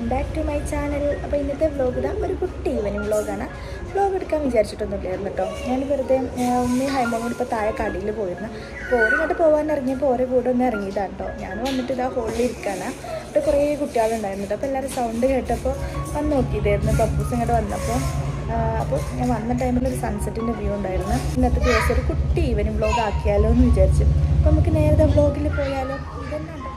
Back to my channel അപ്പോൾ ഇന്നത്തെ vlog ഇതാ ഒരു കുട്ടി ഈവനിങ് വ്ലോഗാണ് വ്ലോഗ് എടുക്കാൻ വിചാരിച്ചിട്ടൊന്നുമില്ലായിരുന്നു കേട്ടോ ഞാൻ വെറുതെ ആ, ഉമ്മയും ഹൈമോളും കൂടി ഇപ്പോൾ താഴെ കടയിൽ പോയിരുന്നു അപ്പോൾ ഓരോ ഇങ്ങോട്ട് പോകാൻ ഇറങ്ങിയപ്പോൾ ഓരോ കൂടെ ഒന്ന് ഇറങ്ങിയതാണ് കേട്ടോ ഞാൻ വന്നിട്ട് ഇതാ ഹോളിൽ ഇരിക്കുകയാണ് അവിടെ കുറേ കുട്ടികളുണ്ടായിരുന്നു കേട്ടോ അപ്പോൾ എല്ലാവരും സൗണ്ട് കേട്ടപ്പോൾ വന്ന് നോക്കിയതായിരുന്നു പപ്പൂസ് ഇങ്ങോട്ട് വന്നപ്പോൾ അപ്പോൾ ഞാൻ വന്ന ടൈമിൽ ഒരു സൺസെറ്റിൻ്റെ വ്യൂ ഉണ്ടായിരുന്നു ഇന്നത്തെ ദിവസം ഒരു കുട്ടി ഈവനിങ് വ്ലോഗ് ആക്കിയാലോ എന്ന് വിചാരിച്ചു അപ്പോൾ നമുക്ക് നേരത്തെ വ്ലോഗിൽ പോയാലോ ഇതന്നെ ഉണ്ടോ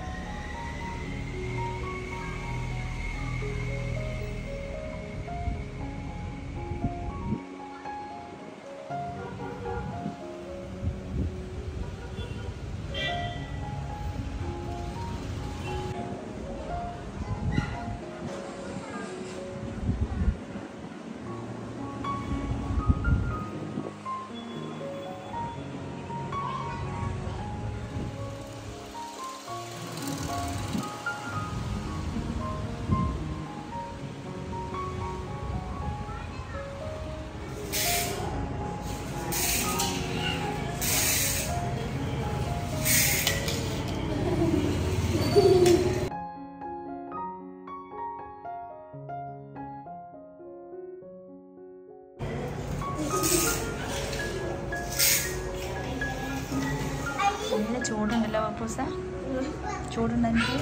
നല്ല ചൂടുണ്ടല്ലോ പപ്പൂസ ചൂടുണ്ടെങ്കിൽ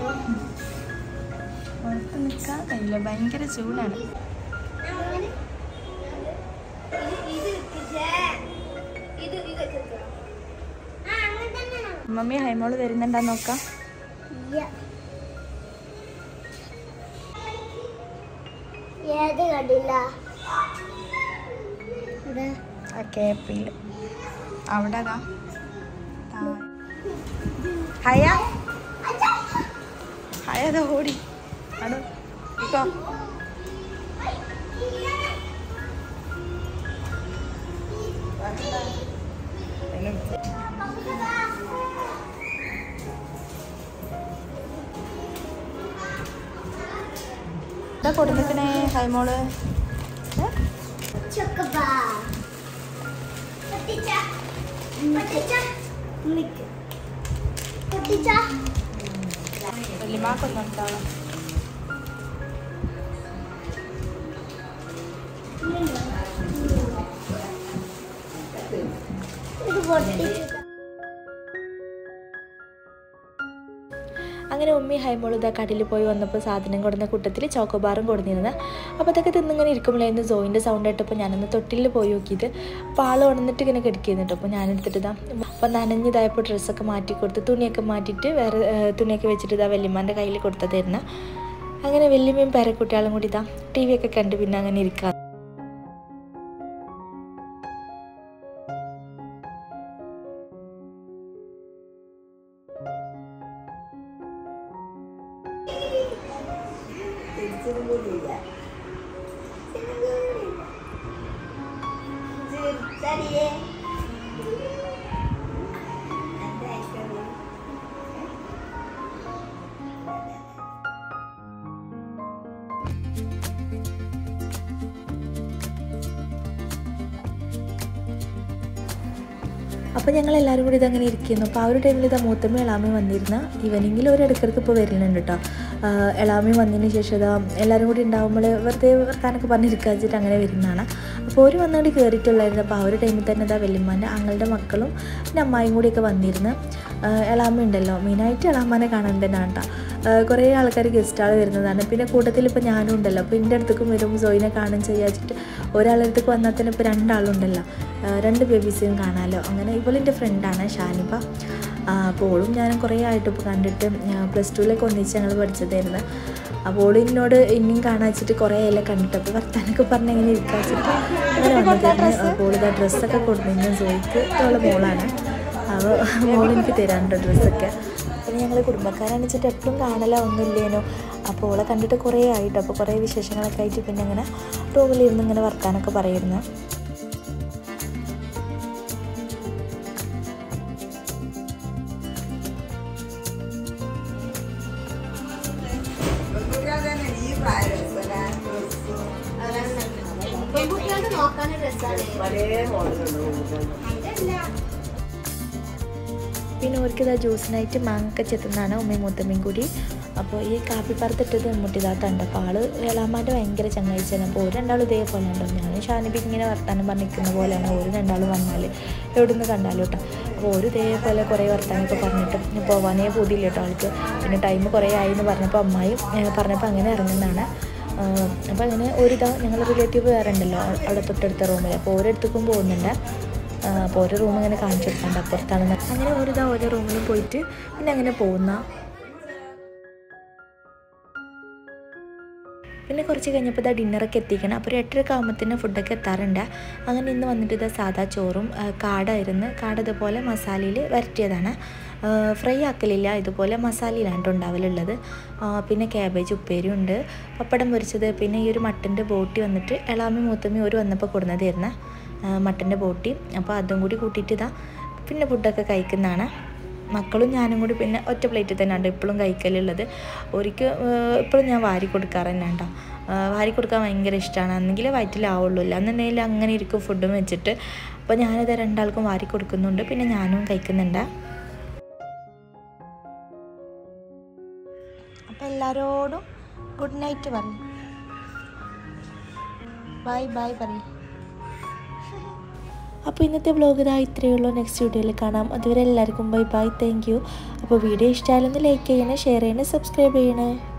പുറത്ത് നിൽക്കാൻ കഴിയില്ല ഭയങ്കര ചൂടാണ് മമ്മി ഹൈമോള് വരുന്നുണ്ടാ നോക്കാം ഏത് കണ്ടില്ല ഇവിടെ ആ കേപ്പിൽ അവിടെ അതാ ഹയ ഹയ അതാ ഓടി അടോ ഇപ്പോ എന്താ കൊടുക്കണേ ഹൈമോള് ഏ? ചൊക്കബാ പൊട്ടിച്ച പൊട്ടിച്ച ഉമ്മിക്ക് പൊട്ടിച്ച വല്യമാക്കൊന്നും ഉണ്ടാവും ഇത് പൊട്ടിച്ച അങ്ങനെ ഉമ്മി ഹൈമോൾ ഇതാ കടയിൽ പോയി വന്നപ്പോൾ സാധനം കൊടുന്ന കൂട്ടത്തിൽ ചോക്കോബാറും കൊടുത്തിരുന്നത് അപ്പോൾ അതൊക്കെ തിന്നിങ്ങനെ ഇരിക്കുമ്പോഴായിരുന്നു സോയിൻ്റെ സൗണ്ട് ആയിട്ടപ്പോൾ ഞാനൊന്ന് തൊട്ടിൽ പോയി നോക്കിയത് അപ്പോൾ ആൾ ഉണർന്നിട്ട് ഇങ്ങനെ കിടക്കുന്നുണ്ട് അപ്പോൾ ഞാൻ എടുത്തിട്ട് ഇതാ അപ്പോൾ നനഞ്ഞതായപ്പോൾ ഡ്രസ്സൊക്കെ മാറ്റി കൊടുത്ത് തുണിയൊക്കെ മാറ്റിയിട്ട് വേറെ ഏഹ്, തുണിയൊക്കെ വെച്ചിട്ട് ഇതാ വല്യമ്മാൻ്റെ കയ്യിൽ കൊടുത്തതായിരുന്നു അങ്ങനെ വല്യമ്മയും പേരക്കുട്ടികളും കൂടി ഇതാ ടി വി ഒക്കെ കണ്ട് പിന്നെ അങ്ങനെ ഇരിക്കാം അപ്പോൾ ഞങ്ങൾ എല്ലാവരും കൂടി ഇതങ്ങനെ ഇരിക്കുന്നു അപ്പോൾ ആ ഒരു ടൈമിൽ ഇതാ മൂത്തമ്മ എളാമയും വന്നിരുന്ന ഇവനെങ്കിലും ഒരു ഇടയ്ക്കിടയ്ക്ക് ഇപ്പോൾ വരുന്നുണ്ട് കേട്ടോ എളാമയും വന്നതിന് ശേഷം ഇതാ എല്ലാവരും കൂടി ഉണ്ടാകുമ്പോൾ വെറുതെ വർത്താനൊക്കെ പറഞ്ഞിരിക്കുക വെച്ചിട്ട് അങ്ങനെ വരുന്നതാണ് അപ്പോൾ ഒരു വന്നുകൊണ്ട് കയറിയിട്ടുള്ളായിരുന്നു അപ്പോൾ ആ ഒരു ടൈമിൽ തന്നെ ഇതാ വല്യമ്മാൻ്റെ ആങ്ങളുടെ മക്കളും പിന്നെ അമ്മായും കൂടിയൊക്കെ വന്നിരുന്ന് എളാമ ഉണ്ടല്ലോ മെയിനായിട്ട് എളാമാനെ കാണാൻ തന്നെയാണ് കേട്ടോ കുറേ ആൾക്കാർ ഗസ്റ്റാൾ വരുന്നതാണ് പിന്നെ കൂട്ടത്തിൽ ഇപ്പോൾ ഞാനും ഉണ്ടല്ലോ അപ്പോൾ എൻ്റെ അടുത്തേക്കും വരും സോയിനെ കാണും ചെയ്യാച്ചിട്ട് ഒരാളടുത്തേക്ക് വന്നാൽ തന്നെ ഇപ്പോൾ രണ്ടാളുണ്ടല്ലോ ആ, രണ്ട് ബേബീസിനും കാണാമല്ലോ അങ്ങനെ ഇവളെൻ്റെ ഫ്രണ്ടാണ് ഷാനിബ ആ, അപ്പോൾ ഓളും ഞാനും കുറേ ആയിട്ട് ഇപ്പോൾ കണ്ടിട്ട് പ്ലസ് ടുവിലൊക്കെ ഒന്നിച്ച് ഞങ്ങൾ പഠിച്ചതായിരുന്നു അപ്പോൾ ഓൾ എന്നോട് ഇനിയും കാണാൻ വെച്ചിട്ട് കുറേ എല്ലാം കണ്ടിട്ട് അപ്പോൾ വർത്താനൊക്കെ പറഞ്ഞ് എങ്ങനെ ഇരിക്കാൻ വെച്ചിട്ട് അങ്ങനെ വന്നതായിരുന്നു അപ്പോൾ ഓളിതാ ഡ്രസ്സൊക്കെ കൊടുത്തിരുന്നു സോയിക്ക് ഉള്ള മോളാണ് അപ്പോൾ മോൾ എനിക്ക് തരാറുണ്ട് ഡ്രസ്സൊക്കെ പിന്നെ ഞങ്ങൾ കുടുംബക്കാരാണ് വെച്ചിട്ട് എപ്പോഴും കാണല ഒന്നുമില്ലേനോ അപ്പോൾ ഓളെ കണ്ടിട്ട് കുറേ ആയിട്ട് അപ്പോൾ കുറേ വിശേഷങ്ങളൊക്കെ ആയിട്ട് പിന്നെ ഇങ്ങനെ റൂമിലിരുന്ന് ഇങ്ങനെ വർത്താനൊക്കെ പറയുന്നു പെൺകുട്ടികളുടെ നോക്കാൻ രസമാണ് പിന്നെ അവർക്ക് ഇതാ ജ്യൂസിനായിട്ട് മാങ്ങൊക്കെ ചെത്തുന്നതാണ് ഉമ്മയും മുത്തമ്മയും കൂടി അപ്പോൾ ഈ കാപ്പിപ്പറത്തിട്ടത് മുട്ടിതാത്തണ്ട് അപ്പോൾ ആള് ഏളാമാൻ്റെ ഭയങ്കര ചങ്ങാഴ്ചയാണ് അപ്പോൾ ഒരു രണ്ടാളും ഇതേപോലെ ഉണ്ടോ ഞാൻ ഷാനിബി ഇങ്ങനെ വർത്താനം പറഞ്ഞിരിക്കുന്ന പോലെയാണ് ഒരു രണ്ടാളും വന്നാൽ എവിടെ നിന്ന് കണ്ടാലും കേട്ടോ അപ്പോൾ ഒരു ഇതേപോലെ കുറേ വർത്താനമൊക്കെ പറഞ്ഞിട്ട് പോവാനേ പൂതിയില്ല കേട്ടോ ആൾക്ക് പിന്നെ ടൈം കുറേ ആയി എന്ന് പറഞ്ഞപ്പോൾ അമ്മായും ഏഹ്, പറഞ്ഞപ്പോൾ അങ്ങനെ ഇറങ്ങുന്നതാണ് അപ്പോൾ അങ്ങനെ ഒരിതാ ഞങ്ങൾ റിലേറ്റീവ് വേറെ ഉണ്ടല്ലോ അവിടെ തൊട്ടടുത്ത റൂമിൽ അപ്പോൾ ഓരോരുത്തർക്കും പോകുന്നുണ്ട് അപ്പോൾ ഓരോ റൂം ഇങ്ങനെ കാണിച്ചു കൊടുക്കാണ്ട് അപ്പുറത്താണെന്ന് അങ്ങനെ ഓരോതാ ഓരോ റൂമിലും പോയിട്ട് പിന്നെ അങ്ങനെ പോകുന്ന പിന്നെ കുറച്ച് കഴിഞ്ഞപ്പോൾ ഇതാ ഡിന്നറൊക്കെ എത്തിക്കണം അപ്പോൾ ഒരു എട്ടരക്ക് ആകുമ്പോഴത്തേനും ഫുഡൊക്കെ എത്താറുണ്ട് അങ്ങനെ ഇന്ന് വന്നിട്ട് ഇതാ സാദാ ചോറും ആ, കാടായിരുന്നു കാട ഇതുപോലെ മസാലയിൽ വരട്ടിയതാണ് ആ, ഫ്രൈ ആക്കലില്ല ഇതുപോലെ മസാലയിലാണ് ട്ടോ ഉണ്ടാവലുള്ളത് ആ, പിന്നെ ക്യാബേജ് ഉപ്പേരി ഉണ്ട് പപ്പടം പൊരിച്ചത് പിന്നെ ഈ ഒരു മട്ടൻ്റെ ബോട്ടി വന്നിട്ട് എളാമി മൂത്തമ്മി ഒരു വന്നപ്പോൾ കൊടുന്നതായിരുന്നു മട്ടൻ്റെ ബോട്ടി അപ്പോൾ അതും കൂടി കൂട്ടിയിട്ട് ഇതാ പിന്നെ ഫുഡൊക്കെ കഴിക്കുന്നതാണ് മക്കളും ഞാനും കൂടി പിന്നെ ഒറ്റ പ്ലേറ്റിൽ തന്നെ ഉണ്ട് ഇപ്പോഴും കഴിക്കലുള്ളത് ഒരിക്കൽ ഇപ്പോഴും ഞാൻ വാരി കൊടുക്കാറ് തന്നെ ഉണ്ടോ വാരി കൊടുക്കാൻ ഭയങ്കര ഇഷ്ടമാണ് എന്നെങ്കിൽ വയറ്റിലാവുള്ളൂ ഇല്ല എന്നുണ്ടെങ്കിൽ അങ്ങനെ ഇരിക്കും ഫുഡും വെച്ചിട്ട് അപ്പോൾ ഞാനിത് രണ്ടാൾക്കും വാരി കൊടുക്കുന്നുണ്ട് പിന്നെ ഞാനും കഴിക്കുന്നുണ്ട് അപ്പോൾ എല്ലാവരോടും ഗുഡ് നൈറ്റ് പറയും ബൈ ബൈ പറയും അപ്പോൾ ഇന്നത്തെ വ്ലോഗ് ഇതാ ഇത്രയേ ഉള്ളൂ നെക്സ്റ്റ് വീഡിയോയിൽ കാണാം അതുവരെ എല്ലാവർക്കും ബൈ ബൈ താങ്ക് യു അപ്പോൾ വീഡിയോ ഇഷ്ടമായാലൊന്ന് ലൈക്ക് ചെയ്യണേ ഷെയർ ചെയ്യണേ സബ്സ്ക്രൈബ് ചെയ്യണേ